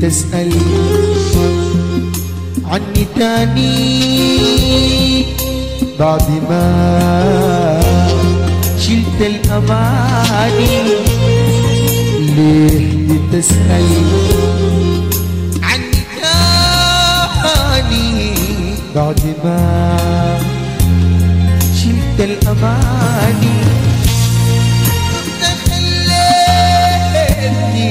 تسأل عني تاني بعد ما شلت الأماني ليه بتسأل عني تاني بعد ما شلت الأماني تخليتني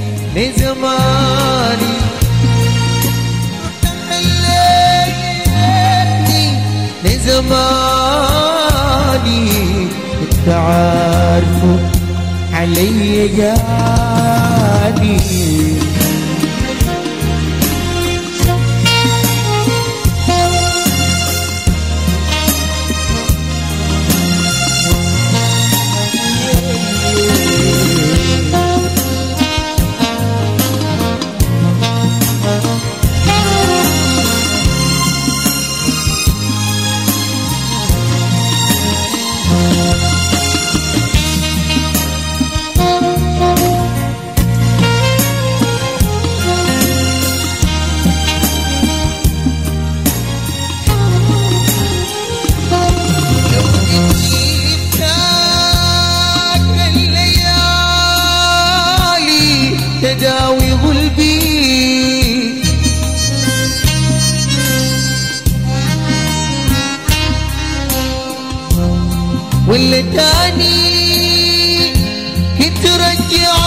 لزماني تخليتني لزماني انت عارفه علي جاني تداوي قلبي ولا تاني ترجع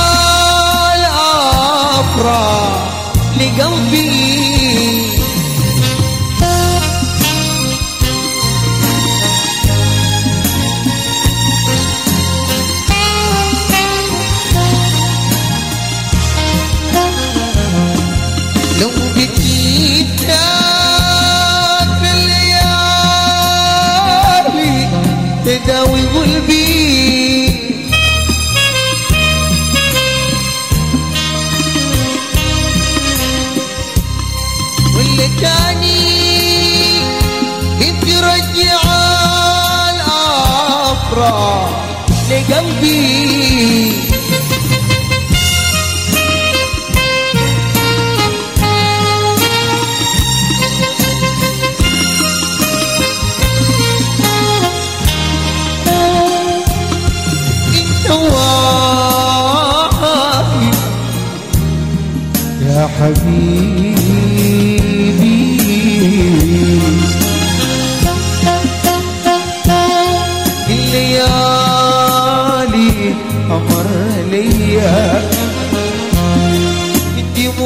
الافراح لقلبي لو جيت ذاك الليالي تداوي قلبي واللي تاني ترجع الافراح لقلبي انت واحد يا حبيبي الليالي أمر ليا من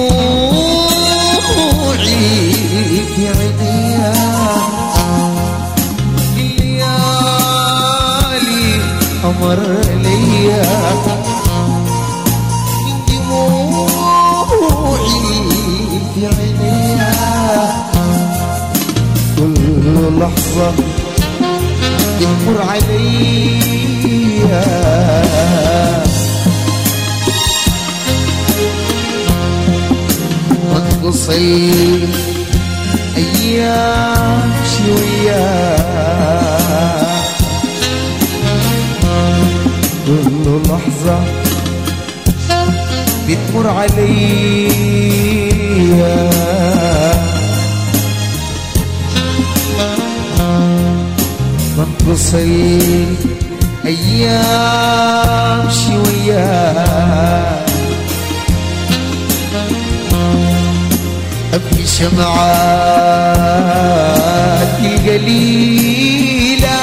دموعي في عينيا الليالي أمر ليا من دموعي في عينيا كل لحظة تمر عليا وانفصل أيام شوية كل لحظة بتمر عليا منفصل أيام شوية أبني شمعات القليلة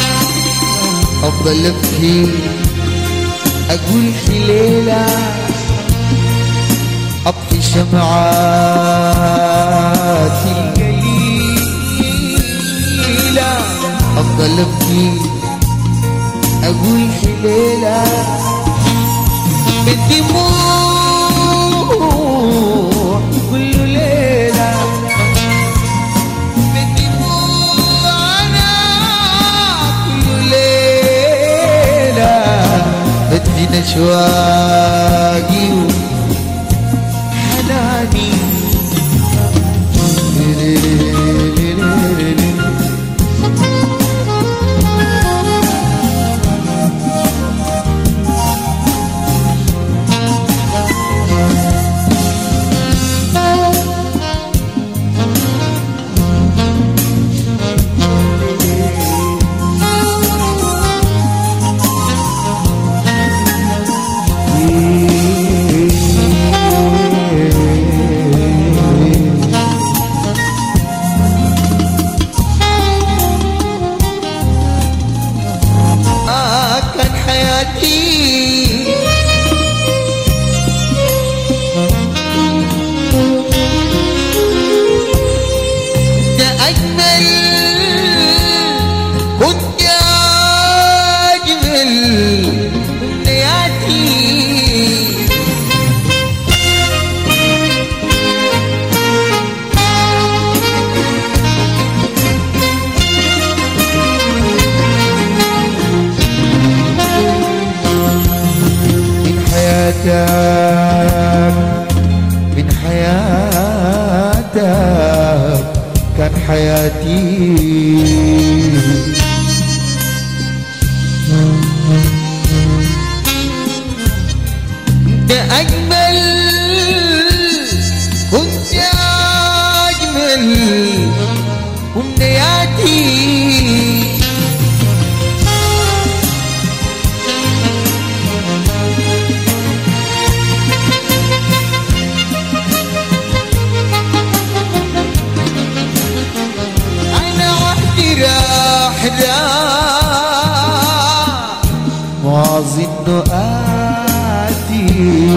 أفضل أبكي أقول في ليلة أطفي شمعات القليلة أفضل أبكي أقول في ليلة بالدموع كل ليلة بالدموع أنا كل ليلة بدي أشواقي وحناني كنت أجمل كنت أجمل أمنياتي من حياتك من حياتك كان حياتي كنت أجمل كنت أجمل أمنياتي أنا وحدي راح راح وأظن آتي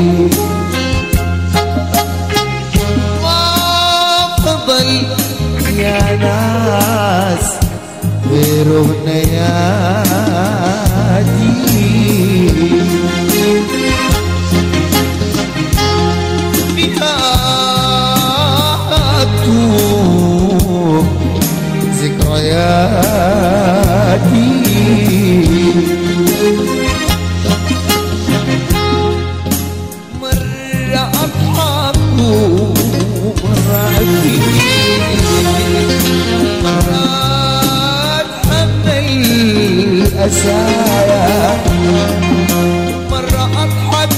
ما فضل يا ناس غير أغنياتي بها أكتب ذكرياتي مرة أضحك ومرة أبكي مرة أتحمل الأسايا مرة أضحك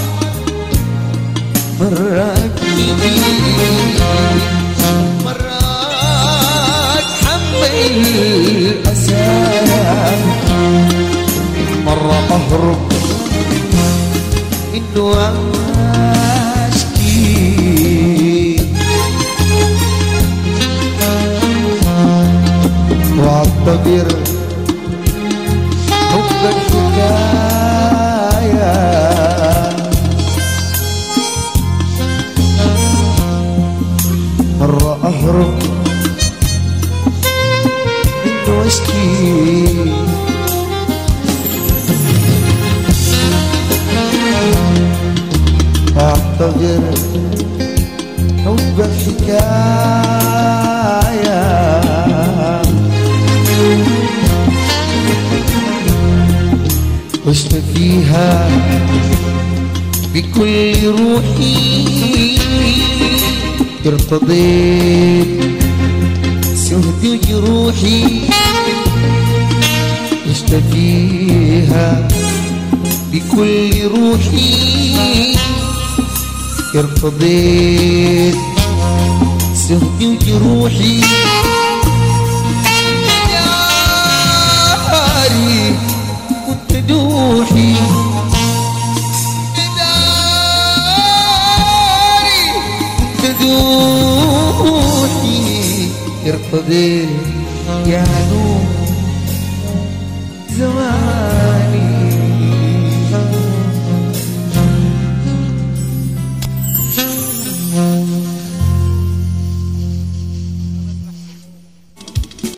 مرة أبكي مرة أتحمل الأسايا مرة أهرب إنه أشكي وأعتبر حب الحكاية مرة أهرب إنه أشكي أعتبر حب الحكاية عشت فيها بكل روحي ارتضيت سهد جروحي عشت فيها بكل روحي ارتضيت سهد جروحي داري كنت دوحي داري كنت دوحي ارتضيت يا نور